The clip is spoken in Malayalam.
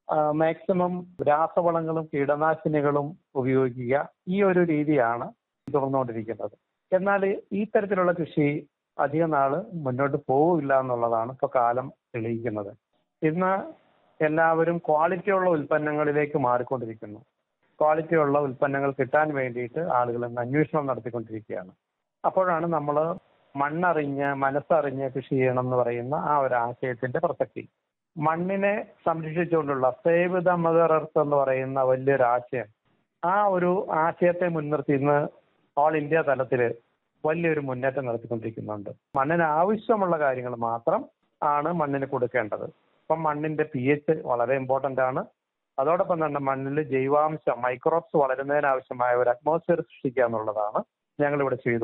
മാക്സിമം രാസവളങ്ങളും കീടനാശിനികളും ഉപയോഗിക്കുക ഈ ഒരു രീതിയാണ് തുടർന്നുകൊണ്ടിരിക്കുന്നത് എന്നാൽ ഈ തരത്തിലുള്ള കൃഷി അധിക നാള് മുന്നോട്ട് പോവില്ല എന്നുള്ളതാണ് ഇപ്പോൾ കാലം തെളിയിക്കുന്നത് ഇന്ന് എല്ലാവരും ക്വാളിറ്റിയുള്ള ഉൽപ്പന്നങ്ങളിലേക്ക് മാറിക്കൊണ്ടിരിക്കുന്നു ക്വാളിറ്റിയുള്ള ഉൽപ്പന്നങ്ങൾ കിട്ടാൻ വേണ്ടിയിട്ട് ആളുകൾ ഇന്ന് അന്വേഷണം നടത്തിക്കൊണ്ടിരിക്കുകയാണ് അപ്പോഴാണ് നമ്മൾ മണ്ണറിഞ്ഞ് മനസ്സറിഞ്ഞ് കൃഷി ചെയ്യണം എന്ന് പറയുന്ന ആ ഒരു ആശയത്തിന്റെ പ്രസക്തി മണ്ണിനെ സംരക്ഷിച്ചുകൊണ്ടുള്ള സേവ് ദ മദർ എർത്ത് എന്ന് പറയുന്ന വലിയൊരു ആശയം ആ ഒരു ആശയത്തെ മുൻനിർത്തി ഇന്ന് ഓൾ ഇന്ത്യ തലത്തിൽ വലിയൊരു മുന്നേറ്റം നടത്തിക്കൊണ്ടിരിക്കുന്നുണ്ട് മണ്ണിന് ആവശ്യമുള്ള കാര്യങ്ങൾ മാത്രം ആണ് മണ്ണിന് കൊടുക്കേണ്ടത് ഇപ്പം മണ്ണിന്റെ പി എച്ച് വളരെ ഇമ്പോർട്ടന്റ് ആണ് അതോടൊപ്പം തന്നെ മണ്ണിൽ ജൈവാംശം മൈക്രോബ്സ് വളരുന്നതിന് ആവശ്യമായ ഒരു അറ്റ്മോസ്ഫിയർ സൃഷ്ടിക്കുക എന്നുള്ളതാണ് ഞങ്ങൾ ഇവിടെ ചെയ്തു